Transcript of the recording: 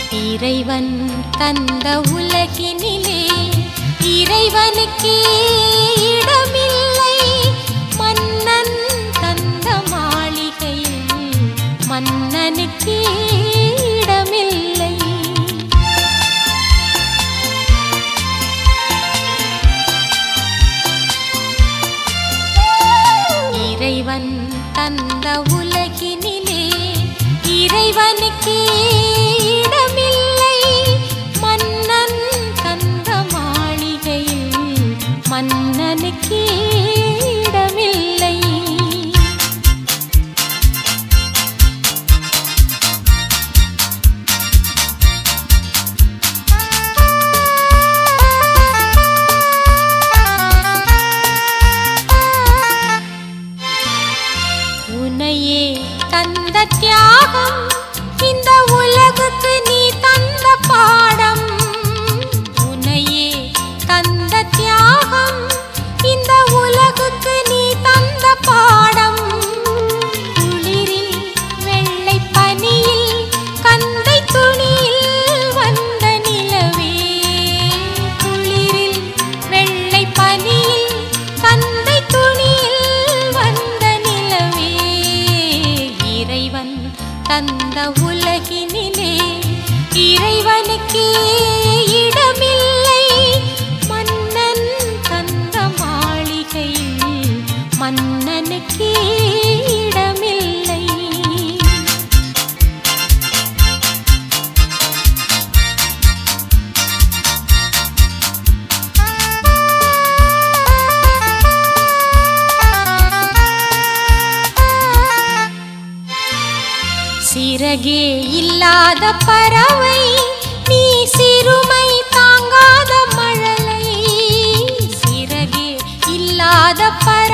இறைவன் தந்த உலகினிலே இறைவனுக்கே இடமில்லை மன்னன் தந்த மாளிகையில் மன்னனுக்கே இடமில்லை இறைவன் தந்த உலகினிலே இறைவனுக்கே இடமில்லை மன்னன் தந்த மாளிகையில் மன்னனுக்கே இடமில்லை உனையே தந்த தியாகம் இந்த உலகுக்கு நீ தந்த பாடம் உனையே தந்த தியாகம் இந்த உலகுக்கு நீ தந்த பாடம் குளிரில் வெள்ளை பனியில் கந்தை துணியில் வந்த நிலவே குளிரில் வெள்ளை பனியில் கந்தை துணியில் வந்த நிலவே இறைவன் தந்த உலகினிலே இறைவனுக்கே இடமில்லை மன்னன் தந்த மாளிகையில் மன்னனுக்கே இடமில்லை சிறகே இல்லாத பறவை நீ சிறுமை தாங்காத மழலை சிறகே இல்லாத பறவை